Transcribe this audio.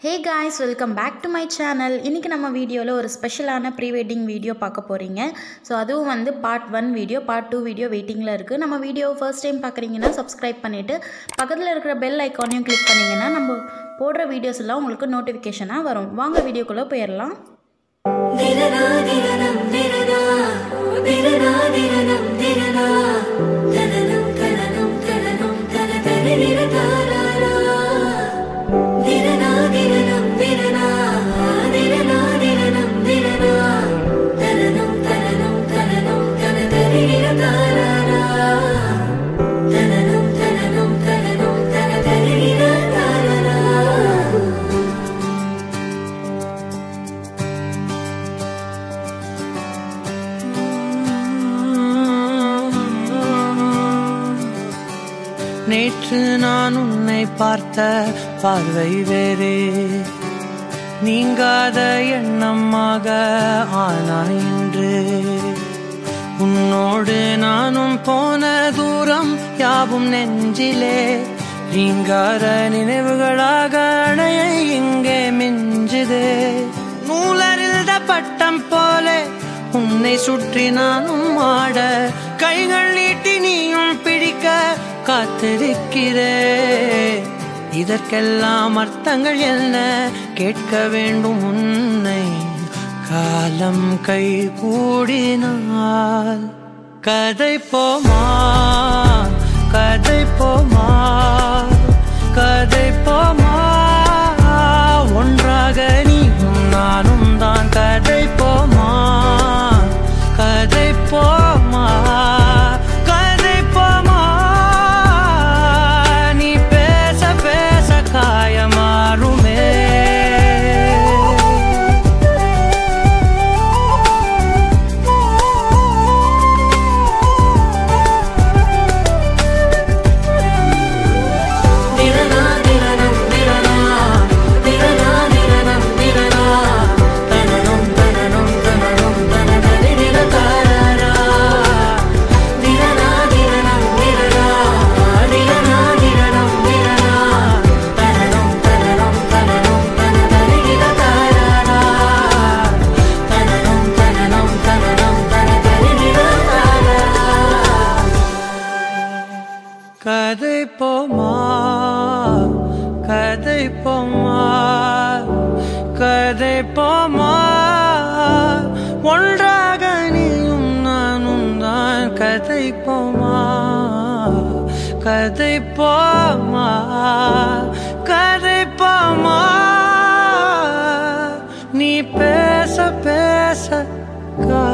hey guys welcome back to my channel இன்றைக்கி நம்ம வீடியோவில் ஒரு ஸ்பெஷலான ப்ரீ வெட்டிங் வீடியோ பார்க்க போகிறீங்க ஸோ அதுவும் வந்து part one video part two video வெயிட்டிங்கில் இருக்குது நம்ம வீடியோ ஃபர்ஸ்ட் டைம் பார்க்குறீங்கன்னா சப்ஸ்கிரைப் பண்ணிவிட்டு பக்கத்தில் இருக்கிற பெல் ஐக்கானையும் கிளிக் பண்ணிங்கன்னா நம்ம போடுற வீடியோஸ் எல்லாம் உங்களுக்கு நோட்டிஃபிகேஷனாக வரும் வாங்க வீடியோக்குள்ளே போயிடலாம் திரனா திரனம் திரனா திரனா திரனம் திரனா தனனம் தனனம் தனனம் தன தரிர தாராரா திரனா திரனம் திரனா திரனா திரனம் திரனா தனனம் தனனம் தனனம் தன தரிர தாராரா தனனம் தனனம் தனனம் தன தரிர தாராரா நேற்று நான் உன்னை பார்த்த பார்வை வேறே நீங்காத எண்ணமாக ஆனாய் இன்று உன்னோடு நானும் போன தூரம் யாவும் நெஞ்சிலே நீங்காத நினைவுகளாக அணைய இங்கே மிஞ்சுதே நூலறிந்த பட்டம் போல உன்னை சுற்றி நானும் ஆட கைகள் நீட்டி நீயும் பிடிக்க காத்திருக்கிறே இதற்கெல்லாம் அர்த்தங்கள் என்ன கேட்க வேண்டும் உன்னை காலம் கை கூடினால் கதை போமா கதை போமா கதை போமா ஒன்றாக நீயும் நானும் தான் கதை போமா கதை போமா கதை போமா நீ பேச பேச காயமாறுமே திரனா திரனம் திரனா திரனா திரனம் திரனா தனனம் தனனம் தனனம் தன தரிர தாராரா திரனா திரனம் திரனா திரனா திரனம் திரனா தனனம் தனனம் தனனம் தன தரிர தாராரா தனனம் தனனம் தனனம் தன தரிர தாராரா கதை போமா கதை போமா கதை போமா ஒன்றாக நீயும் நானும் தான் கதை போமா கதை போமா கதை போமா நீ பேச பேச கா